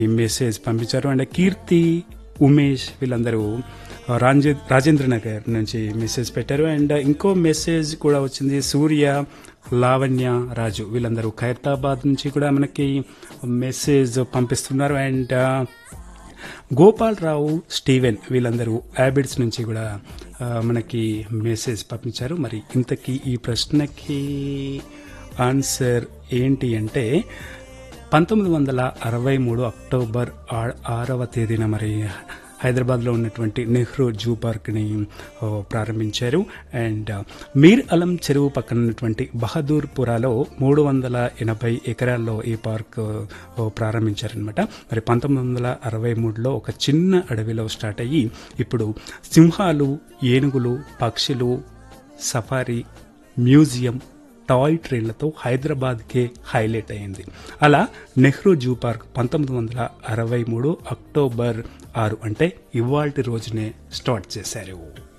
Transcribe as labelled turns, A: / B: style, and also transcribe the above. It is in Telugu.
A: ఈ మెసేజ్ పంపించారు అండ్ కీర్తి ఉమేష్ వీళ్ళందరూ ఆ, రాంజే రాజేంద్ర నగర్ నుంచి మెసేజ్ పెట్టారు అండ్ ఇంకో మెసేజ్ కూడా వచ్చింది సూర్య లావణ్య రాజు వీళ్ళందరూ ఖైరతాబాద్ నుంచి కూడా మనకి మెసేజ్ పంపిస్తున్నారు అండ్ ఆ, గోపాలరావు స్టీవెన్ వీళ్ళందరూ హ్యాబిట్స్ నుంచి కూడా ఆ, మనకి మెసేజ్ పంపించారు మరి ఇంతకీ ఈ ప్రశ్నకి ఆన్సర్ ఏంటి అంటే పంతొమ్మిది వందల అరవై మూడు అక్టోబర్ ఆ- ఆరవ తేదీన మరి హైదరాబాద్లో ఉన్నటువంటి నెహ్రూ జూ పార్క్ని ఓ, ప్రారంభించారు అండ్ మీర్ అలం చెరువు పక్కన ఉన్నటువంటి బహదూర్పురాలో మూడు వందల ఎనభై ఎకరాల్లో ఈ పార్క్ ఓ, ప్రారంభించారనమాట మరి పంతొమ్మిది వందల అరవై మూడులో ఒక చిన్న అడవిలో స్టార్ట్ అయ్యి ఇప్పుడు సింహాలు ఏనుగులు పక్షులు సఫారీ మ్యూజియం టాయ్ ట్రైన్లతో హైదరాబాద్కే హైలైట్ అయింది అలా నెహ్రూ జూ పార్క్ పంతొమ్మిది వందల అరవై మూడు అక్టోబర్ ఆరు అంటే ఇవాల్టి రోజునే స్టార్ట్ చేశారు